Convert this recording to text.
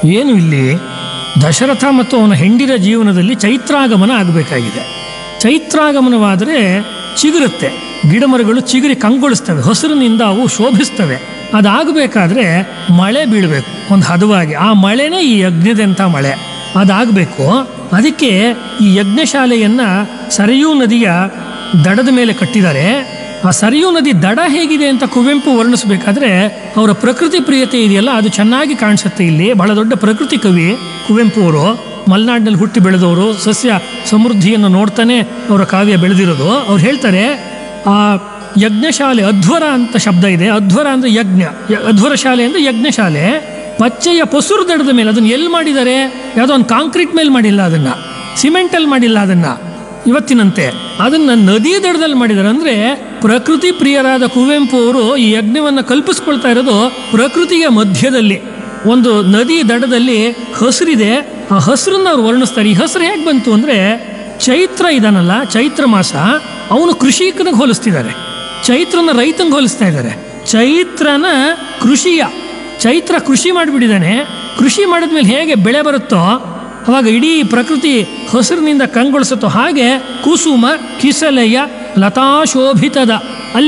ಏನು ಇಲ್ಲಿ ದಶರಥ ಮತ್ತು ಅವನ ಹೆಂಡಿರ ಜೀವನದಲ್ಲಿ ಚೈತ್ರಾಗಮನ ಆಗಬೇಕಾಗಿದೆ ಚೈತ್ರಾಗಮನವಾದರೆ ಚಿಗುರುತ್ತೆ ಗಿಡಮರಗಳು ಚಿಗುರಿ ಕಂಗೊಳಿಸ್ತವೆ ಹಸಿರಿನಿಂದ ಅವು ಶೋಭಿಸ್ತವೆ ಅದಾಗಬೇಕಾದ್ರೆ ಮಳೆ ಬೀಳಬೇಕು ಒಂದು ಹದವಾಗಿ ಆ ಮಳೆನೇ ಈ ಯಜ್ಞದಂಥ ಮಳೆ ಅದಾಗಬೇಕು ಅದಕ್ಕೆ ಈ ಯಜ್ಞಶಾಲೆಯನ್ನು ಸರಯೂ ನದಿಯ ದಡದ ಮೇಲೆ ಕಟ್ಟಿದ್ದಾರೆ ಆ ಸರಿಯೂ ನದಿ ದಡ ಹೇಗಿದೆ ಅಂತ ಕುವೆಂಪು ವರ್ಣಿಸಬೇಕಾದ್ರೆ ಅವರ ಪ್ರಕೃತಿ ಪ್ರಿಯತೆ ಇದೆಯಲ್ಲ ಅದು ಚೆನ್ನಾಗಿ ಕಾಣಿಸುತ್ತೆ ಇಲ್ಲಿ ಬಹಳ ದೊಡ್ಡ ಪ್ರಕೃತಿ ಕವಿ ಕುವೆಂಪು ಅವರು ಮಲೆನಾಡಿನಲ್ಲಿ ಹುಟ್ಟಿ ಬೆಳೆದವರು ಸಸ್ಯ ಸಮೃದ್ಧಿಯನ್ನು ನೋಡ್ತಾನೆ ಅವರ ಕಾವ್ಯ ಬೆಳೆದಿರೋದು ಅವ್ರು ಹೇಳ್ತಾರೆ ಆ ಯಜ್ಞಶಾಲೆ ಅಧ್ವರ ಅಂತ ಶಬ್ದ ಇದೆ ಅಧ್ವರ ಅಂದರೆ ಯಜ್ಞ ಯ- ಅಧ್ವರ ಶಾಲೆ ಅಂದರೆ ಯಜ್ಞಶಾಲೆ ಪಚ್ಚೆಯ ಪಸುರು ದಡದ ಮೇಲೆ ಅದನ್ನು ಎಲ್ಲಿ ಮಾಡಿದ್ದಾರೆ ಯಾವುದೋ ಒಂದು ಕಾಂಕ್ರೀಟ್ ಮೇಲೆ ಮಾಡಿಲ್ಲ ಅದನ್ನು ಸಿಮೆಂಟಲ್ಲಿ ಮಾಡಿಲ್ಲ ಅದನ್ನು ಇವತ್ತಿನಂತೆ ಅದನ್ನ ನದಿ ದಡದಲ್ಲಿ ಮಾಡಿದ್ದಾರೆ ಅಂದ್ರೆ ಪ್ರಕೃತಿ ಪ್ರಿಯರಾದ ಕುವೆಂಪು ಅವರು ಈ ಯಜ್ಞವನ್ನು ಕಲ್ಪಿಸ್ಕೊಳ್ತಾ ಇರೋದು ಪ್ರಕೃತಿಯ ಮಧ್ಯದಲ್ಲಿ ಒಂದು ನದಿ ದಡದಲ್ಲಿ ಹಸಿರಿದೆ ಆ ಹಸಿರನ್ನ ಅವ್ರು ವರ್ಣಿಸ್ತಾರೆ ಈ ಹಸಿರು ಹೇಗೆ ಬಂತು ಅಂದ್ರೆ ಚೈತ್ರ ಇದಾನಲ್ಲ ಚೈತ್ರ ಮಾಸ ಅವನು ಕೃಷಿಕನಿಗೆ ಹೋಲಿಸ್ತಿದ್ದಾರೆ ಚೈತ್ರನ ರೈತಂಗೆ ಹೋಲಿಸ್ತಾ ಇದ್ದಾರೆ ಚೈತ್ರನ ಕೃಷಿಯ ಚೈತ್ರ ಕೃಷಿ ಮಾಡಿಬಿಟ್ಟಿದ್ದಾನೆ ಕೃಷಿ ಮಾಡಿದ್ಮೇಲೆ ಹೇಗೆ ಬೆಳೆ ಬರುತ್ತೋ ಅವಾಗ ಇಡೀ ಪ್ರಕೃತಿ ಹಸಿರಿನಿಂದ ಕಂಗೊಳಿಸುತ್ತೋ ಹಾಗೆ ಕುಸುಮ ಕಿಸಲೆಯ ಲತಾಶೋಭಿತದ